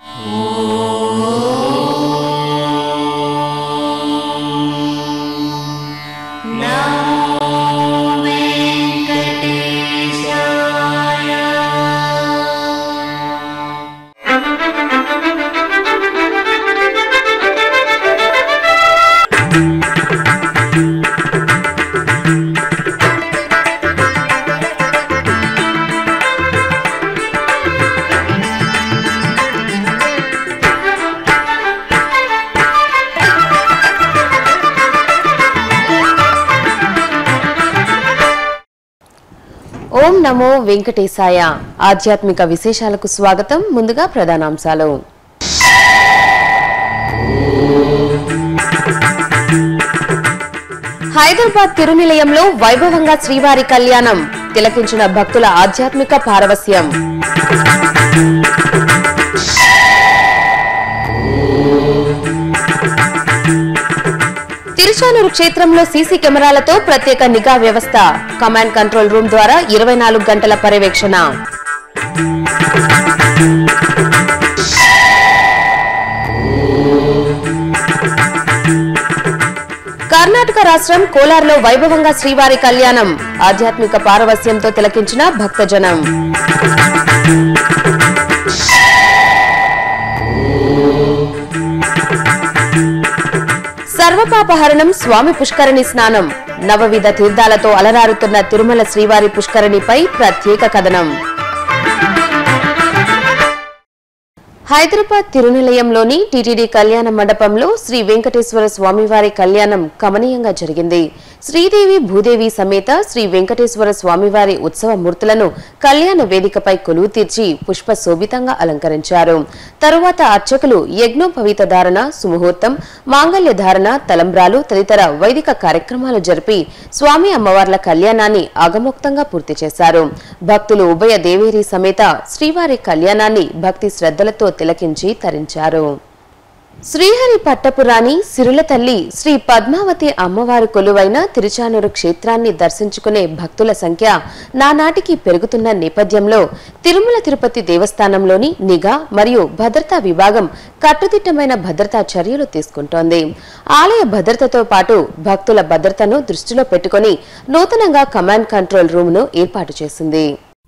ఓం నమో వెంకటేశాయ ఆధ్యాత్మిక విశేషాలకు స్వాగతం ముందుగా ప్రధానాంశాలు హైదరాబాద్ తిరునిలయంలో వైభవంగా శ్రీవారి కళ్యాణం తిలకించిన భక్తుల ఆధ్యాత్మిక పారవస్యం తిరుచానూరు క్షేత్రంలో సీసీ కెమెరాలతో ప్రత్యేక నిఘా వ్యవస్థ కమాండ్ కంట్రోల్ రూమ్ ద్వారా ఇరవై నాలుగు గంటల పర్యవేక్షణ కర్ణాటక రాష్ట్రం కోలార్లో వైభవంగా శ్రీవారి కళ్యాణం ఆధ్యాత్మిక పారవస్యంతో తిలకించిన భక్తజనం సర్వపాపహరణం స్వామి పుష్కరిణి స్నానం నవవిధ తీర్థాలతో అలరారుతున్న తిరుమల శ్రీవారి పుష్కరిణిపై ప్రత్యేక కథనం హైదరాబాద్ తిరునిలయంలోని టీటీడీ కళ్యాణ మండపంలో శ్రీ వెంకటేశ్వర స్వామివారి కళ్యాణం కమనీయంగా జరిగింది శ్రీదేవి భూదేవి సమేత శ్రీ వెంకటేశ్వర స్వామివారి ఉత్సవ మూర్తులను కళ్యాణ వేదికపై కొలువు తీర్చి పుష్ప శోభితంగా అలంకరించారు తరువాత అర్చకులు యజ్ఞోపవీత ధారణ సుముహూర్తం మాంగళ్య ధారణ తలంబ్రాలు తదితర వైదిక కార్యక్రమాలు జరిపి స్వామి అమ్మవార్ల కళ్యాణాన్ని ఆగమోక్తంగా పూర్తి చేశారు భక్తులు ఉభయ దేవేరి సమేత శ్రీవారి కళ్యాణాన్ని భక్తి శ్రద్ధలతో తిలకించి తరించారు శ్రీహరి పట్టపురాణి సిరుల తల్లి శ్రీ పద్మావతి అమ్మవారి కొలువైన తిరుచానూరు క్షేత్రాన్ని దర్శించుకునే భక్తుల సంఖ్య నానాటికి పెరుగుతున్న నేపథ్యంలో తిరుమల తిరుపతి దేవస్థానంలోని నిఘా మరియు భద్రతా విభాగం కట్టుదిట్టమైన భద్రతా చర్యలు తీసుకుంటోంది ఆలయ భద్రతతో పాటు భక్తుల భద్రతను దృష్టిలో పెట్టుకుని నూతనంగా కమాండ్ కంట్రోల్ రూమ్ ను ఏర్పాటు చేసింది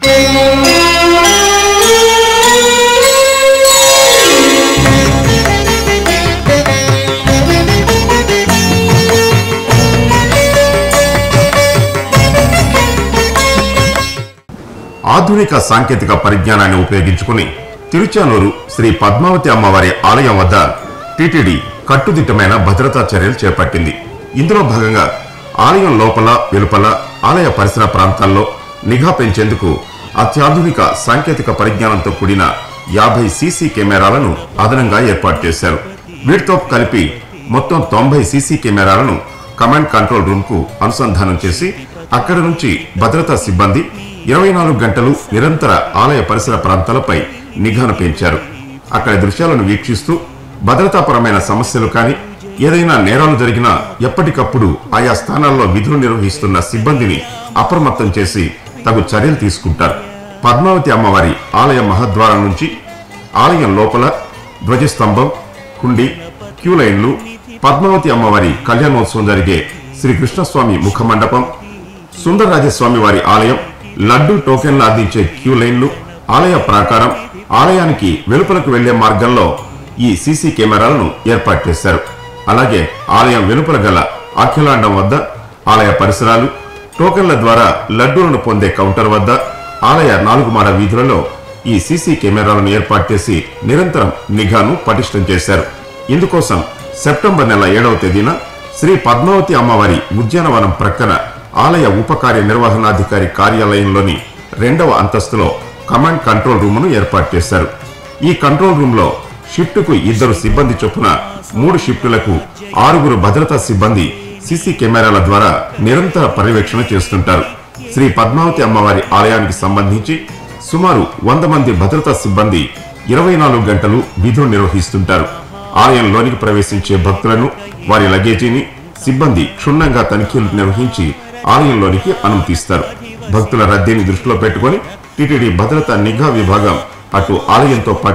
ఆధునిక సాంకేతిక పరిజ్ఞానాన్ని ఉపయోగించుకుని తిరుచానూరు శ్రీ పద్మావతి అమ్మవారి ఆలయం వద్ద టీటీడీ కట్టుదిట్టమైన భద్రతా చర్యలు చేపట్టింది ఇందులో భాగంగా ఆలయం లోపల వెలుపల ఆలయ పరిసర ప్రాంతాల్లో నిఘా పెంచేందుకు అత్యాధునిక సాంకేతిక పరిజ్ఞానంతో కూడిన యాభై సీసీ కెమెరాలను అదనంగా ఏర్పాటు చేశారు వీటితో కలిపి మొత్తం తొంభై సీసీ కెమెరాలను కమాండ్ కంట్రోల్ రూమ్ కు అనుసంధానం చేసి అక్కడి నుంచి భద్రతా సిబ్బంది ఇరవై నాలుగు గంటలు నిరంతర ఆలయ పరిసర ప్రాంతాలపై నిఘాను పెంచారు అక్కడి దృశ్యాలను వీక్షిస్తూ భద్రతాపరమైన సమస్యలు కానీ ఏదైనా నేరాలు జరిగినా ఎప్పటికప్పుడు ఆయా స్థానాల్లో విధులు నిర్వహిస్తున్న సిబ్బందిని అప్రమత్తం చేసి తగు చర్యలు తీసుకుంటారు పద్మావతి అమ్మవారి ఆలయ మహద్వారం నుంచి ఆలయం లోపల ధ్వజస్తంభం హుండి క్యూ లైన్లు పద్మావతి అమ్మవారి కళ్యాణోత్సవం జరిగే శ్రీ కృష్ణస్వామి ముఖ మండపం సుందరరాజస్వామి వారి ఆలయం లడ్డు టోకెన్లు అందించే క్యూ లైన్లు ఆలయ ప్రాకారం ఆలయానికి వెలుపలకు వెళ్లే మార్గంలో ఈ సీసీ కెమెరాలను ఏర్పాటు చేశారు అలాగే ఆలయం వెలుపల గల అఖిలాండం వద్ద ఆలయ పరిసరాలు టోకెన్ల ద్వారా లడ్డూలను పొందే కౌంటర్ వద్ద ఆలయ నాలుగు మాడ వీధులలో ఈ సీసీ కెమెరాలను ఏర్పాటు చేసి నిరంతరం నిఘాను పటిష్టం చేశారు ఇందుకోసం సెప్టెంబర్ నెల ఏడవ తేదీన శ్రీ పద్మావతి అమ్మవారి ఉద్యానవనం ప్రక్కన ఆలయ ఉప కార్యనిర్వహణాధికారి కార్యాలయంలోని రెండవ అంతస్తులో కమాండ్ కంట్రోల్ రూమును ఏర్పాటు చేశారు ఈ కంట్రోల్ రూమ్ లో షిఫ్టుకు ఇద్దరు సిబ్బంది చొప్పున మూడు షిఫ్టులకు ఆరుగురు భద్రతా సిబ్బంది సీసీ కెమెరాల ద్వారా నిరంతర పర్యవేక్షణ చేస్తుంటారు శ్రీ పద్మావతి అమ్మవారి ఆలయానికి సంబంధించి సుమారు వంద మంది భద్రతా సిబ్బంది ఇరవై నాలుగు గంటలు విధులు నిర్వహిస్తుంటారు ఆలయంలోనికి ప్రవేశించే భక్తులను వారి లగేజీని సిబ్బంది క్షుణ్ణంగా తనిఖీలు నిర్వహించి ఆలయంలోనికి అనుమతిస్తారు భక్తుల రద్దీని దృష్టిలో పెట్టుకొని టిటిడి భద్రతా నిఘా విభాగం అటు ఆలయంతో పాటు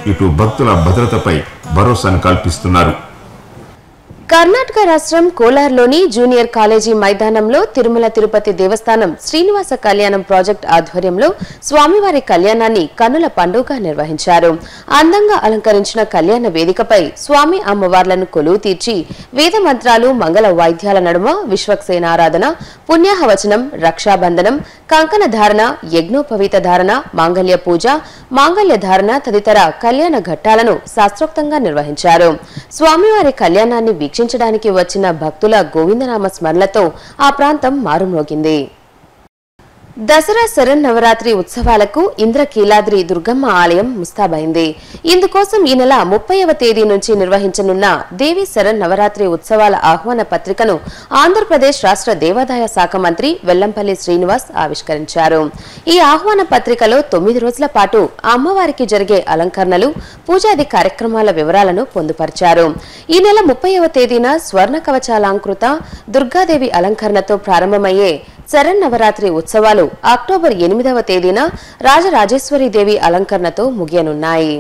ఇటు భక్తుల భద్రతపై భరోసాను కల్పిస్తున్నారు కర్ణాటక రాష్ట్రం కోలార్లోని జూనియర్ కాలేజీ మైదానంలో తిరుమల తిరుపతి దేవస్థానం శ్రీనివాస కళ్యాణం ప్రాజెక్ట్ ఆధ్వర్యంలో స్వామివారి కళ్యాణాన్ని కన్నుల పండుగ నిర్వహించారు అందంగా అలంకరించిన కళ్యాణ వేదికపై స్వామి అమ్మవార్లను కొలువు తీర్చి వేద మంత్రాలు మంగళ వాయిద్యాల నడుమ విశ్వక్సేనారాధన పుణ్యాహవచనం రక్షాబంధనం కంకణ ధారణ యజ్ఞోపవీత ధారణ మాంగళ్య పూజ మాంగళ్య ధారణ తదితర కళ్యాణ ఘట్టాలను శాస్త్రోక్తంగా నిర్వహించారు స్వామివారి కళ్యాణాన్ని వీక్షించడానికి వచ్చిన భక్తుల గోవిందనామ స్మరణలతో ఆ ప్రాంతం మారుమ్రోగింది దసరా శరన్నవరాత్రి ఉత్సవాలకు ఇంద్రకీలాద్రి దుర్గమ్మ ఆలయం ముస్తాబైంది ఇందుకోసం ఈ నెల ముప్పైవ తేదీ నుంచి నిర్వహించనున్న దేవి శరన్నవరాత్రి ఉత్సవాల ఆహ్వాన పత్రికను ఆంధ్రప్రదేశ్ రాష్ట్ర దేవాదాయ శాఖ మంత్రి వెల్లంపల్లి శ్రీనివాస్ ఆవిష్కరించారు ఈ ఆహ్వాన పత్రికలో తొమ్మిది రోజుల పాటు అమ్మవారికి జరిగే అలంకరణలు పూజాది కార్యక్రమాల వివరాలను పొందుపరిచారు ఈ నెల ముప్పైవ తేదీన స్వర్ణ కవచాలంకృత దుర్గాదేవి అలంకరణతో ప్రారంభమయ్యే శరన్నవరాత్రి ఉత్సవాలు అక్టోబర్ ఎనిమిదవ తేదీన రాజరాజేశ్వరీదేవి అలంకరణతో ముగియనున్నాయి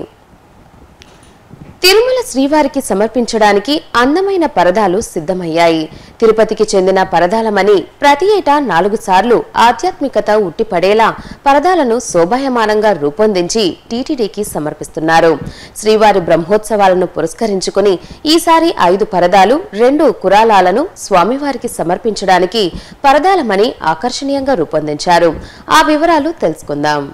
తిరుమల శ్రీవారికి సమర్పించడానికి అందమైన పరదాలు సిద్ధమయ్యాయి తిరుపతికి చెందిన పరదాలమని ప్రతి ఏటా నాలుగు సార్లు ఆధ్యాత్మికత ఉట్టిపడేలా పరదాలను శోభాయమానంగా రూపొందించి టీటీడీకి సమర్పిస్తున్నారు శ్రీవారి బ్రహ్మోత్సవాలను పురస్కరించుకుని ఈసారి ఐదు పరదాలు రెండు కురాలాలను స్వామివారికి సమర్పించడానికి పరదాలమని ఆకర్షణీయంగా రూపొందించారు ఆ వివరాలు తెలుసుకుందాం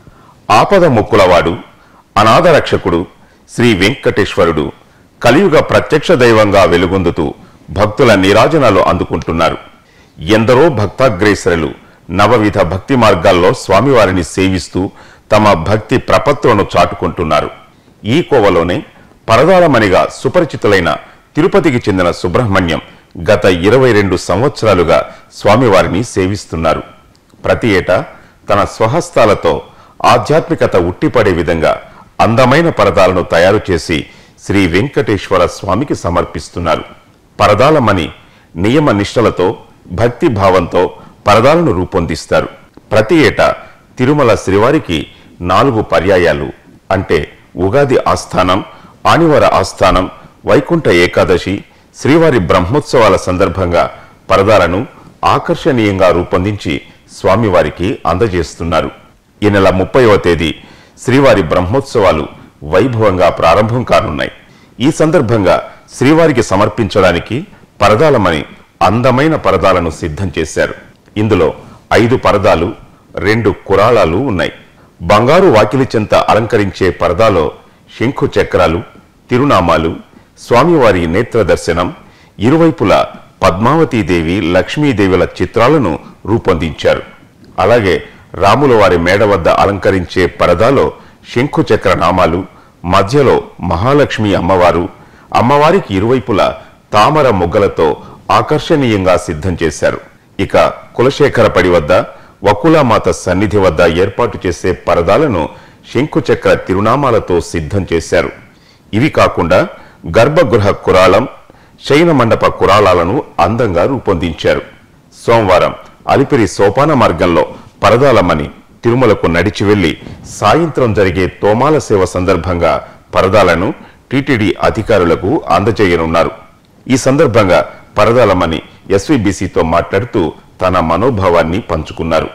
ఆపద మొక్కులవాడు అనాథ రక్షకుడు శ్రీ వెంకటేశ్వరుడు కలియుగ ప్రత్యక్ష దైవంగా వెలుగొందుతూ భక్తుల నీరాజనాలు అందుకుంటున్నారు ఎందరో భక్తాగ్రేసరులు నవవిధ భక్తి మార్గాల్లో స్వామివారిని సేవిస్తూ తమ భక్తి ప్రపత్తులను చాటుకుంటున్నారు ఈ కోవలోనే పరదాలమణిగా సుపరిచితులైన తిరుపతికి చెందిన సుబ్రహ్మణ్యం గత ఇరవై రెండు సంవత్సరాలుగా స్వామివారిని సేవిస్తున్నారు ప్రతి ఏటా తన స్వహస్తాలతో ఆధ్యాత్మికత ఉట్టిపడే విధంగా అందమైన పరదాలను తయారు చేసి శ్రీ వెంకటేశ్వర స్వామికి సమర్పిస్తున్నారు పరదాలమని నియమ నిష్టలతో భక్తి భావంతో పరదాలను రూపొందిస్తారు ప్రతి ఏటా తిరుమల శ్రీవారికి నాలుగు పర్యాయాలు అంటే ఉగాది ఆస్థానం ఆనివార ఆస్థానం వైకుంఠ ఏకాదశి శ్రీవారి బ్రహ్మోత్సవాల సందర్భంగా పరదాలను ఆకర్షణీయంగా రూపొందించి స్వామివారికి అందజేస్తున్నారు ఈ నెల ముప్పైవ తేదీ శ్రీవారి బ్రహ్మోత్సవాలు వైభవంగా ప్రారంభం కానున్నాయి ఈ సందర్భంగా శ్రీవారికి సమర్పించడానికి పరదాలమని అందమైన పరదాలను సిద్ధం చేశారు ఇందులో ఐదు పరదాలు రెండు కురాళాలు ఉన్నాయి బంగారు వాకిలి చెంత అలంకరించే పరదాలో శంఖు చక్రాలు తిరునామాలు స్వామివారి నేత్ర దర్శనం ఇరువైపులా పద్మావతీదేవి లక్ష్మీదేవుల చిత్రాలను రూపొందించారు అలాగే రాముల వారి మేడ వద్ద అలంకరించే పరదాలో శంఖు చక్ర నామాలు మధ్యలో మహాలక్ష్మి అమ్మవారు అమ్మవారికి ఇరువైపులా తామర మొగ్గలతో ఆకర్షణీయంగా సిద్ధం చేశారు ఇక కులశేఖరపడి వద్ద వకులామాత సన్నిధి వద్ద ఏర్పాటు చేసే పరదాలను శంకుచక్ర తిరునామాలతో సిద్ధం చేశారు ఇవి కాకుండా గర్భగృహ కురాళం శయన మండప కురాళాలను అందంగా రూపొందించారు సోమవారం అలిపిరి సోపాన మార్గంలో పరదాలమని తిరుమలకు నడిచి వెళ్లి సాయంత్రం జరిగే తోమాల సేవ సందర్భంగా పరదాలను టీటీడీ అధికారులకు అందజేయనున్నారు ఈ సందర్భంగా పరదాలమని ఎస్వీబీసీతో మాట్లాడుతూ తన మనోభావాన్ని పంచుకున్నారు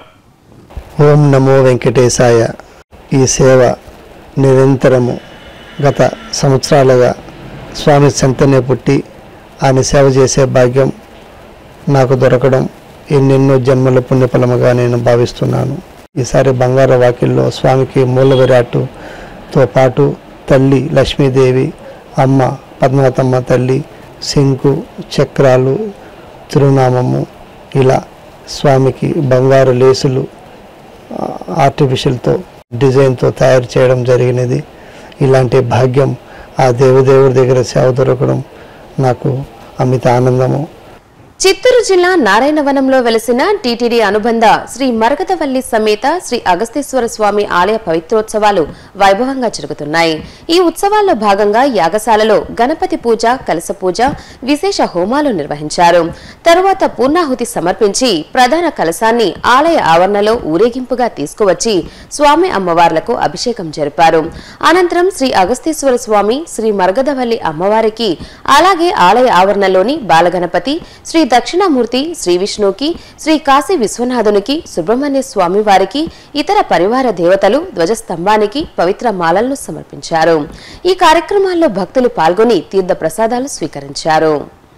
ఓం నమో వెంకటేశాయ ఈ సేవ నిరంతరము గత సంవత్సరాలుగా స్వామి చెంతనే పుట్టి ఆయన సేవ చేసే భాగ్యం నాకు దొరకడం ఎన్నెన్నో జన్మల పుణ్యఫలముగా నేను భావిస్తున్నాను ఈసారి బంగారు వాకిల్లో స్వామికి మూల విరాట్టుతో పాటు తల్లి లక్ష్మీదేవి అమ్మ పద్మావతమ్మ తల్లి శంకు చక్రాలు తిరునామము ఇలా స్వామికి బంగారు లేసులు ఆ, ఆర్టిఫిషియల్తో డిజైన్తో తయారు చేయడం జరిగినది ఇలాంటి భాగ్యం ఆ దేవదేవుడి దగ్గర సేవ దొరకడం నాకు అమిత ఆనందము చిత్తూరు జిల్లా నారాయణవనంలో వెలసిన టీటీడీ అనుబంధ శ్రీ మరగతవల్లి సమేత శ్రీ అగస్తేశ్వర స్వామి ఆలయ పవిత్రోత్సవాలు వైభవంగా జరుగుతున్నాయి ఈ ఉత్సవాల్లో భాగంగా యాగశాలలో గణపతి పూజ కలస పూజ విశేష హోమాలు నిర్వహించారు తరువాత పూర్ణాహుతి సమర్పించి ప్రధాన కలశాన్ని ఆలయ ఆవరణలో ఊరేగింపుగా తీసుకువచ్చి స్వామి అమ్మవార్లకు అభిషేకం జరిపారు అనంతరం శ్రీ అగస్తేశ్వర స్వామి శ్రీ మరగదవల్లి అమ్మవారికి అలాగే ఆలయ ఆవరణలోని బాలగణపతి శ్రీ దక్షిణామూర్తి శ్రీ విష్ణుకి శ్రీ కాశీ విశ్వనాథునికి సుబ్రహ్మణ్య స్వామి వారికి ఇతర పరివార దేవతలు ధ్వజస్తంభానికి పవిత్ర మాలలను సమర్పించారు ఈ కార్యక్రమాల్లో భక్తులు పాల్గొని తీర్థ ప్రసాదాలు స్వీకరించారు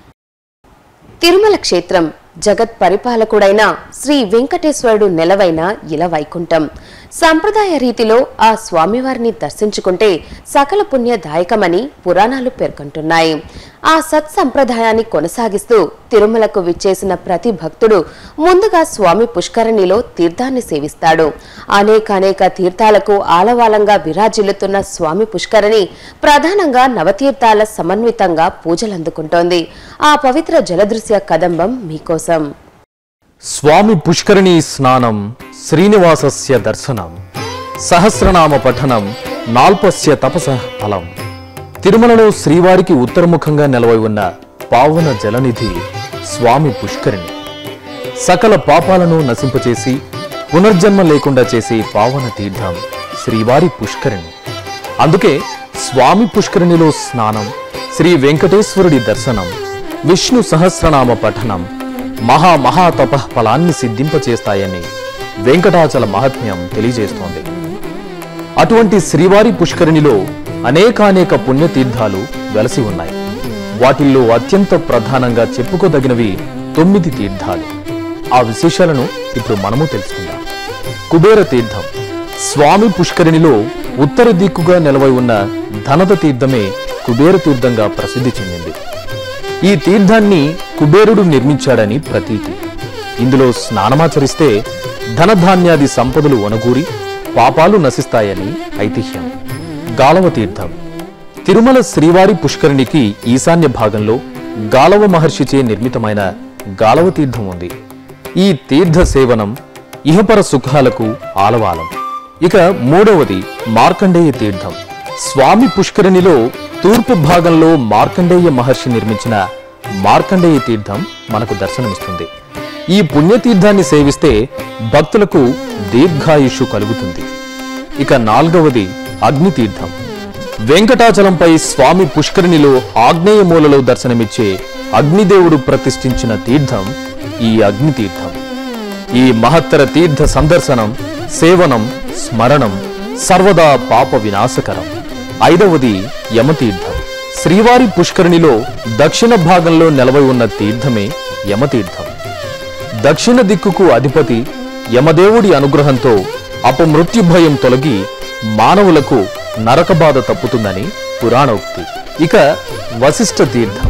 తిరుమల క్షేత్రం జగత్ పరిపాలకుడైన శ్రీ వెంకటేశ్వరుడు నెలవైన ఇల వైకుంఠం సంప్రదాయ రీతిలో ఆ స్వామివారిని దర్శించుకుంటే సకల పుణ్యదాయకమని పురాణాలు పేర్కొంటున్నాయి ఆ సత్సంప్రదాయాన్ని కొనసాగిస్తూ తిరుమలకు విచ్చేసిన ప్రతి భక్తుడు ముందుగా స్వామి పుష్కరిణిలో తీర్థాన్ని సేవిస్తాడు అనేకానేక తీర్థాలకు ఆలవాలంగా విరాజిల్లుతున్న స్వామి పుష్కరిణి ప్రధానంగా నవతీర్థాల సమన్వితంగా పూజలందుకుంటోంది ఆ పవిత్ర జలదృశ్య కదంబం మీకోసం స్వామి పుష్కరిణీ స్నానం శ్రీనివాసస్య దర్శనం సహస్రనామ పఠనం నాల్పస్య తపస ఫలం తిరుమలలో శ్రీవారికి ఉత్తరముఖంగా నిలవై ఉన్న పావన జలనిధి స్వామి పుష్కరిణి సకల పాపాలను నశింపచేసి పునర్జన్మ లేకుండా చేసే పావన తీర్థం శ్రీవారి పుష్కరిణి అందుకే స్వామి పుష్కరిణిలో స్నానం శ్రీ వెంకటేశ్వరుడి దర్శనం విష్ణు సహస్రనామ పఠనం మహా మహా తపః ఫలాన్ని సిద్ధింపచేస్తాయని వెంకటాచల మహాత్మ్యం తెలియజేస్తోంది అటువంటి శ్రీవారి పుష్కరిణిలో అనేకానేక పుణ్యతీర్థాలు వెలసి ఉన్నాయి వాటిల్లో అత్యంత ప్రధానంగా చెప్పుకోదగినవి తొమ్మిది తీర్థాలు ఆ విశేషాలను ఇప్పుడు మనము తెలుసుకుందాం కుబేర తీర్థం స్వామి పుష్కరిణిలో ఉత్తర దిక్కుగా నిలవై ఉన్న ధనద తీర్థమే కుబేర తీర్థంగా ప్రసిద్ధి చెందింది ఈ తీర్థాన్ని కుబేరుడు నిర్మించాడని ప్రతీతి ఇందులో స్నానమాచరిస్తే ధనధాన్యాది సంపదలు వనగూరి పాపాలు నశిస్తాయని ఐతిహ్యం గాలవ తీర్థం తిరుమల శ్రీవారి పుష్కరిణికి ఈశాన్య భాగంలో గాలవ మహర్షిచే నిర్మితమైన గాలవ తీర్థం ఉంది ఈ తీర్థ సేవనం ఇహపర సుఖాలకు ఆలవాలం ఇక మూడవది మార్కండేయ తీర్థం స్వామి పుష్కరిణిలో తూర్పు భాగంలో మార్కండేయ మహర్షి నిర్మించిన మార్కండేయ తీర్థం మనకు దర్శనమిస్తుంది ఈ పుణ్యతీర్థాన్ని సేవిస్తే భక్తులకు దీర్ఘాయుషు కలుగుతుంది ఇక నాల్గవది అగ్నితీర్థం వెంకటాచలంపై స్వామి పుష్కరిణిలో ఆగ్నేయ మూలలో దర్శనమిచ్చే అగ్నిదేవుడు ప్రతిష్ఠించిన తీర్థం ఈ అగ్నితీర్థం ఈ మహత్తర తీర్థ సందర్శనం సేవనం స్మరణం సర్వదా పాప వినాశకరం ఐదవది యమతీర్థం శ్రీవారి పుష్కరిణిలో దక్షిణ భాగంలో నెలవై ఉన్న తీర్థమే యమతీర్థం దక్షిణ దిక్కుకు అధిపతి యమదేవుడి అనుగ్రహంతో అపమృత్యు భయం తొలగి మానవులకు నరకబాధ తప్పుతుందని పురాణోక్తి ఇక వశిష్ఠ తీర్థం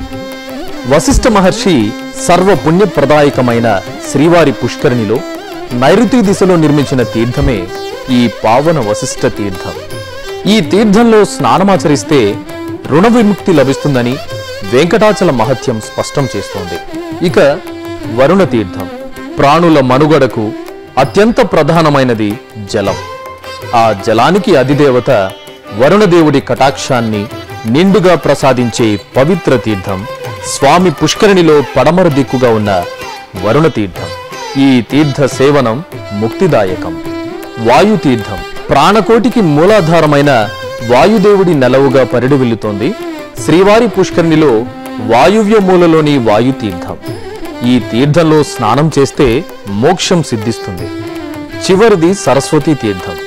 వశిష్ఠ మహర్షి సర్వ పుణ్యప్రదాయకమైన శ్రీవారి పుష్కరిణిలో నైరుతి దిశలో నిర్మించిన తీర్థమే ఈ పావన వశిష్ఠ తీర్థం ఈ తీర్థంలో స్నానమాచరిస్తే రుణ విముక్తి లభిస్తుందని వెంకటాచల మహత్యం స్పష్టం చేస్తోంది ఇక వరుణ తీర్థం ప్రాణుల మనుగడకు అత్యంత ప్రధానమైనది జలం ఆ జలానికి అధిదేవత వరుణదేవుడి కటాక్షాన్ని నిండుగా ప్రసాదించే పవిత్ర తీర్థం స్వామి పుష్కరిణిలో పడమర దిక్కుగా ఉన్న వరుణ తీర్థం ఈ తీర్థ సేవనం ముక్తిదాయకం వాయు తీర్థం ప్రాణకోటికి మూలాధారమైన వాయుదేవుడి నెలవుగా పరిడివిల్లుతోంది శ్రీవారి పుష్కరిణిలో వాయువ్య మూలలోని వాయు తీర్థం ఈ తీర్థంలో స్నానం చేస్తే మోక్షం సిద్ధిస్తుంది చివరిది సరస్వతీ తీర్థం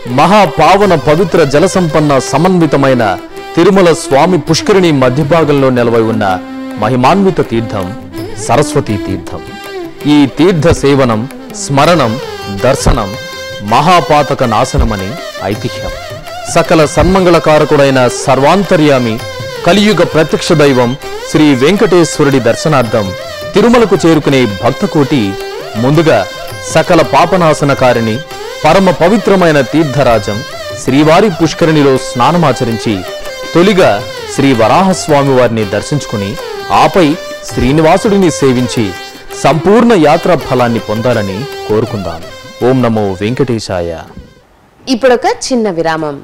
మహాపావన పవిత్ర జలసంపన్న సమన్వితమైన తిరుమల స్వామి పుష్కరిణి మధ్యభాగంలో నిలవై ఉన్న మహిమాన్విత తీర్థం సరస్వతీ తీర్థం ఈ తీర్థ సేవనం స్మరణం దర్శనం మహాపాతక నాశనమని ఐతిహ్యం సకల సన్మంగళకారకుడైన సర్వాంతర్యామి కలియుగ ప్రత్యక్ష దైవం శ్రీ వెంకటేశ్వరుడి దర్శనార్థం తిరుమలకు చేరుకునే భక్తకోటి ముందుగా సకల పాపనాశనకారిణి పరమ పవిత్రమైన తీర్థరాజం శ్రీవారి పుష్కరిణిలో స్నానమాచరించి తొలిగా శ్రీ వరాహస్వామి వారిని దర్శించుకుని ఆపై శ్రీనివాసుడిని సేవించి సంపూర్ణ యాత్రా ఫలాన్ని పొందాలని కోరుకుందాం ఓం నమో వెంకటేశాయ ఇప్పుడొక చిన్న విరామం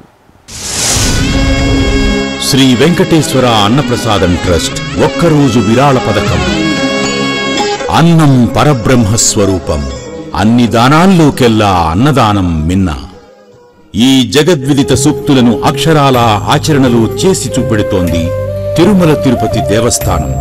శ్రీ వెంకటేశ్వర అన్నప్రసాదం ట్రస్ట్ ఒక్కరోజు విరాళ పథకం అన్నం పరబ్రహ్మ స్వరూపం అన్ని దానాల్లోకెల్లా అన్నదానం మిన్న ఈ జగద్విదిత సూక్తులను అక్షరాల ఆచరణలో చేసి చూపెడుతోంది తిరుమల తిరుపతి దేవస్థానం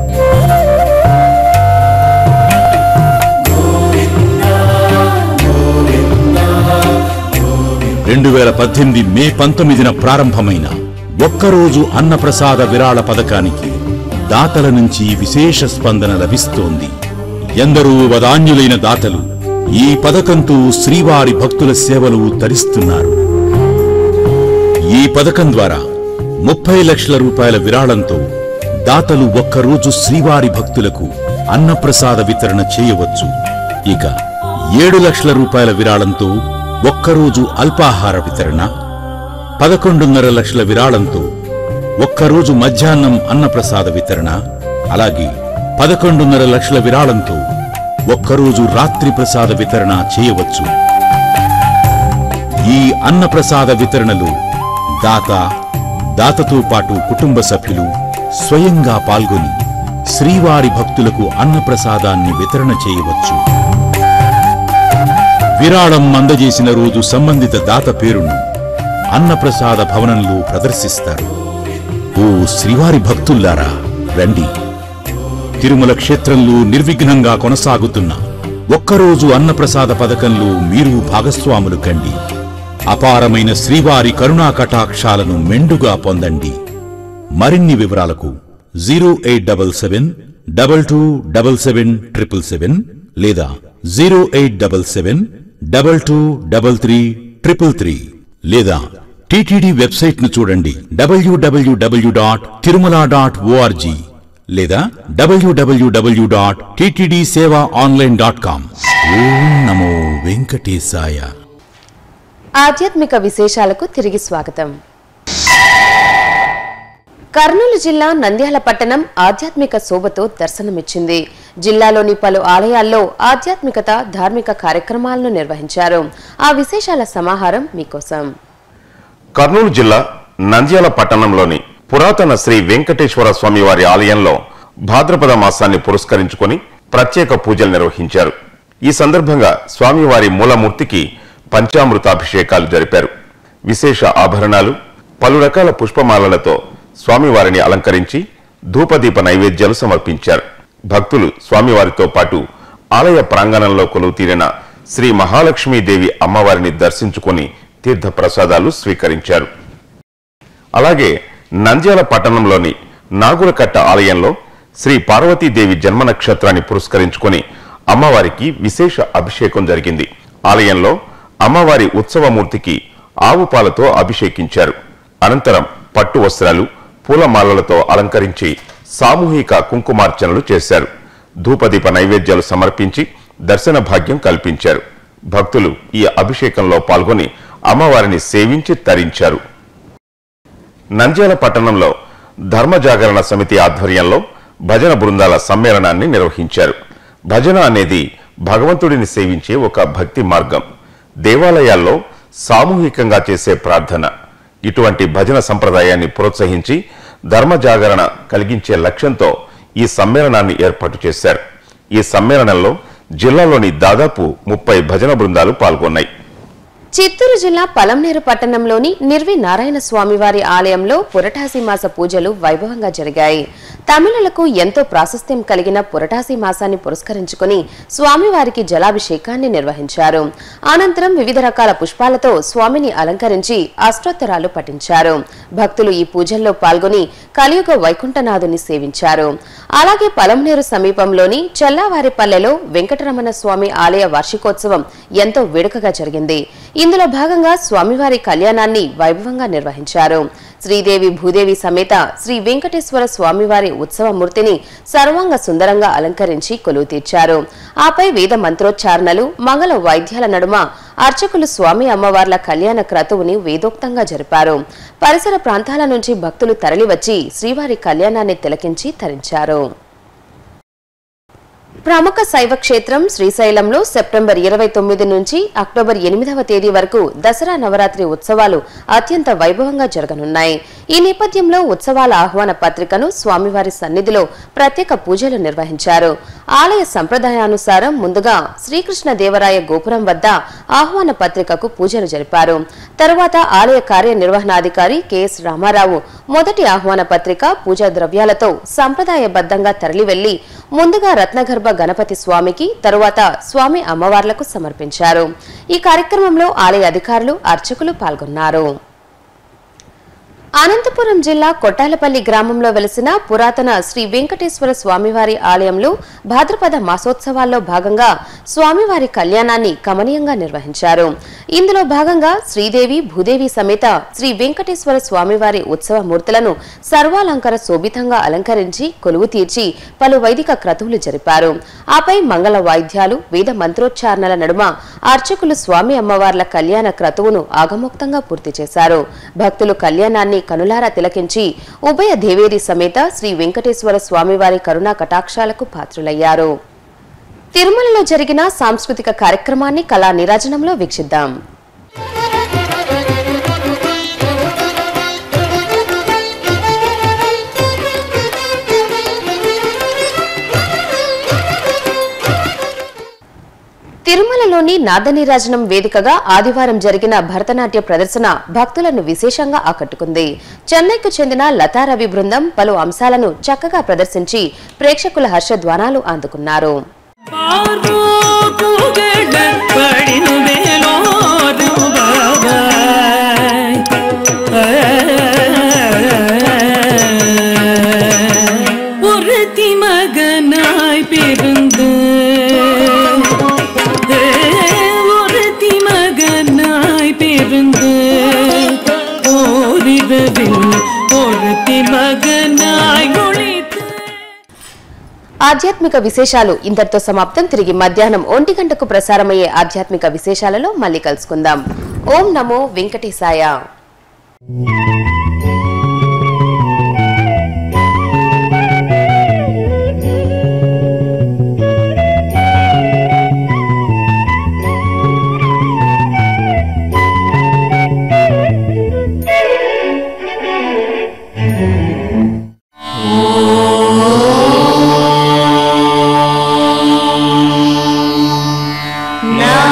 రెండు వేల పద్దెనిమిది మే పంతొమ్మిదిన ప్రారంభమైన ఒక్కరోజు అన్నప్రసాద విరాళ పథకానికి దాతల నుంచి విశేష స్పందన లభిస్తోంది ఎందరో వదాన్యులైన దాతలు ఈ పథకంతో శ్రీవారి భక్తుల సేవలు తరిస్తున్నారు ఈ పథకం ద్వారా ముప్పై లక్షల రూపాయల విరాళంతో దాతలు ఒక్కరోజు శ్రీవారి భక్తులకు అన్నప్రసాద వితరణ చేయవచ్చు ఇక ఏడు లక్షల రూపాయల విరాళంతో ఒక్కరోజు అల్పాహార వితరణ పదకొండున్నర లక్షల విరాళంతో ఒక్కరోజు మధ్యాహ్నం అన్నప్రసాద వితరణ అలాగే పదకొండున్నర లక్షల విరాళంతో ఒక్కరోజు రాత్రి ప్రసాద వితరణ చేయవచ్చు ఈ అన్నప్రసాద వితరణలో దాత దాతతో పాటు కుటుంబ సభ్యులు స్వయంగా పాల్గొని శ్రీవారి భక్తులకు అన్నప్రసాదాన్ని వితరణ చేయవచ్చు విరాళం అందజేసిన రోజు సంబంధిత దాత పేరును అన్నప్రసాద భవనంలో ప్రదర్శిస్తారు ఓ శ్రీవారి భక్తుల్లారా రండి తిరుమల క్షేత్రంలో నిర్విఘ్నంగా కొనసాగుతున్న ఒక్కరోజు అన్నప్రసాద పథకంలో మీరు భాగస్వాములు కండి అపారమైన శ్రీవారి కరుణా కటాక్షాలను మెండుగా పొందండి మరిన్ని వివరాలకు zero eight double seven double two double seven triple seven లేదా zero eight double seven double two double three triple three లేదా టిటిడి వెబ్సైట్ ను చూడండి డబ్ల్యూడబ్ల్యూడబ్ల్యూ డాట్ తిరుమల డాట్ ఓఆర్జీ లేదా డబ్ల్యూడబ్ల్యూడబ్ల్యూ dot TTD seva online dot com ఓం నమో వెంకటేశాయ ఆధ్యాత్మిక విశేషాలకు తిరిగి స్వాగతం కర్నూలు జిల్లా నంద్యాల పట్టణం ఆధ్యాత్మిక శోభతో దర్శనమిచ్చింది జిల్లాలోని పలు ఆలయాల్లో ఆధ్యాత్మికత ధార్మిక కార్యక్రమాలను నిర్వహించారు ఆ విశేషాల సమాహారం మీకోసం కర్నూలు జిల్లా నంద్యాల పట్టణంలోని పురాతన శ్రీ వెంకటేశ్వర స్వామి వారి ఆలయంలో భాద్రపద మాసాన్ని పురస్కరించుకొని ప్రత్యేక పూజలు నిర్వహించారు ఈ సందర్భంగా స్వామివారి మూలమూర్తికి పంచామృతాభిషేకాలు జరిపారు విశేష ఆభరణాలు పలు రకాల పుష్పమాలలతో స్వామివారిని అలంకరించి ధూపదీప నైవేద్యాలు సమర్పించారు భక్తులు స్వామివారితో పాటు ఆలయ ప్రాంగణంలో కొలువు తీరిన శ్రీ మహాలక్ష్మీదేవి అమ్మవారిని దర్శించుకొని తీర్థ ప్రసాదాలు స్వీకరించారు అలాగే నంద్యాల పట్టణంలోని నాగులకట్ట ఆలయంలో శ్రీ పార్వతీదేవి జన్మ నక్షత్రాన్ని పురస్కరించుకొని అమ్మవారికి విశేష అభిషేకం జరిగింది ఆలయంలో అమ్మవారి ఉత్సవమూర్తికి ఆవు పాలతో అభిషేకించారు అనంతరం పట్టు వస్త్రాలు పూలమాలలతో అలంకరించి సామూహిక కుంకుమార్చనలు చేశారు ధూపదీప నైవేద్యాలు సమర్పించి దర్శన భాగ్యం కల్పించారు భక్తులు ఈ అభిషేకంలో పాల్గొని అమ్మవారిని సేవించి తరించారు నంద్యాల పట్టణంలో ధర్మ జాగరణ సమితి ఆధ్వర్యంలో భజన బృందాల సమ్మేళనాన్ని నిర్వహించారు భజన అనేది భగవంతుడిని సేవించే ఒక భక్తి మార్గం దేవాలయాల్లో సామూహికంగా చేసే ప్రార్థన ఇటువంటి భజన సంప్రదాయాన్ని ప్రోత్సహించి ధర్మ జాగరణ కలిగించే లక్ష్యంతో ఈ సమ్మేళనాన్ని ఏర్పాటు చేశారు ఈ సమ్మేళనంలో జిల్లాలోని దాదాపు ముప్పై భజన బృందాలు పాల్గొన్నాయి చిత్తూరు జిల్లా పలంనేరు పట్టణంలోని నిర్వి నారాయణ స్వామివారి ఆలయంలో పురటాసి మాస పూజలు వైభవంగా జరిగాయి తమిళులకు ఎంతో ప్రాశస్త్యం కలిగిన పురటాసి మాసాన్ని పురస్కరించుకుని స్వామివారికి జలాభిషేకాన్ని నిర్వహించారు అనంతరం వివిధ రకాల పుష్పాలతో స్వామిని అలంకరించి అష్టోత్తరాలు పఠించారు భక్తులు ఈ పూజల్లో పాల్గొని కలియుగ వైకుంఠనాథుని సేవించారు అలాగే పలంనేరు సమీపంలోని చల్లావారిపల్లెలో వెంకటరమణ స్వామి ఆలయ వార్షికోత్సవం ఎంతో వేడుకగా జరిగింది ఇందులో భాగంగా స్వామివారి కళ్యాణాన్ని వైభవంగా నిర్వహించారు శ్రీదేవి భూదేవి సమేత శ్రీ వెంకటేశ్వర స్వామివారి ఉత్సవమూర్తిని సర్వాంగ సుందరంగా అలంకరించి కొలువు తీర్చారు ఆపై వేద మంత్రోచ్చారణలు మంగళ వాయిద్యాల నడుమ అర్చకులు స్వామి అమ్మవార్ల కళ్యాణ క్రతువుని వేదోక్తంగా జరిపారు పరిసర ప్రాంతాల నుంచి భక్తులు తరలివచ్చి శ్రీవారి కళ్యాణాన్ని తిలకించి తరించారు ప్రముఖ శైవ క్షేత్రం శ్రీశైలంలో సెప్టెంబర్ ఇరవై తొమ్మిది నుంచి అక్టోబర్ ఎనిమిదవ తేదీ వరకు దసరా నవరాత్రి ఉత్సవాలు అత్యంత వైభవంగా జరగనున్నాయి ఈ నేపథ్యంలో ఉత్సవాల ఆహ్వాన పత్రికను స్వామివారి సన్నిధిలో ప్రత్యేక పూజలు నిర్వహించారు ఆలయ సంప్రదాయానుసారం ముందుగా శ్రీకృష్ణ దేవరాయ గోపురం వద్ద ఆహ్వాన పత్రికకు పూజలు జరిపారు తరువాత ఆలయ కార్యనిర్వహణాధికారి కెఎస్ రామారావు మొదటి ఆహ్వాన పత్రిక పూజా ద్రవ్యాలతో సంప్రదాయబద్ధంగా తరలివెళ్లి ముందుగా రత్నగర్భ గణపతి స్వామికి తరువాత స్వామి అమ్మవార్లకు సమర్పించారు ఈ కార్యక్రమంలో ఆలయ అధికారులు అర్చకులు పాల్గొన్నారు అనంతపురం జిల్లా కొట్టాలపల్లి గ్రామంలో వెలిసిన పురాతన శ్రీ వెంకటేశ్వర స్వామివారి ఆలయంలో భాద్రపద మాసోత్సవాల్లో భాగంగా స్వామివారి కళ్యాణాన్ని కమనీయంగా నిర్వహించారు ఇందులో భాగంగా శ్రీదేవి భూదేవి సమేత శ్రీ వెంకటేశ్వర స్వామివారి ఉత్సవ మూర్తులను సర్వాలంకార శోభితంగా అలంకరించి కొలువు తీర్చి పలు వైదిక క్రతువులు జరిపారు ఆపై మంగళ వాయిద్యాలు వేద మంత్రోచ్చారణల నడుమ అర్చకులు స్వామి అమ్మవార్ల కళ్యాణ క్రతువును ఆగమోక్తంగా పూర్తి చేశారు భక్తులు కళ్యాణాన్ని కనులారా తిలకించి ఉభయ దేవేరి సమేత శ్రీ వెంకటేశ్వర స్వామివారి కరుణా కటాక్షాలకు పాత్రులయ్యారు తిరుమలలో జరిగిన సాంస్కృతిక కార్యక్రమాన్ని కళా నిరాజనంలో వీక్షిద్దాం తిరుమలలోని నాదనీరాజనం వేదికగా ఆదివారం జరిగిన భరతనాట్య ప్రదర్శన భక్తులను విశేషంగా ఆకట్టుకుంది చెన్నైకు చెందిన లతారవి బృందం పలు అంశాలను చక్కగా ప్రదర్శించి ప్రేక్షకుల హర్షధ్వానాలు అందుకున్నారు ஒருத்தி மகனாய் பிறந்து ஒருத்தி மகனாய் பிறந்து ஓரிரவில் ஒருத்தி மகனாய் ஒழித்து ఆధ్యాత్మిక విశేషాలు ఇంతటితో సమాప్తం తిరిగి మధ్యాహ్నం ఒంటి గంటకు ప్రసారమయ్యే ఆధ్యాత్మిక విశేషాలలో మళ్ళీ కలుసుకుందాం ఓం నమో వెంకటేశాయ నా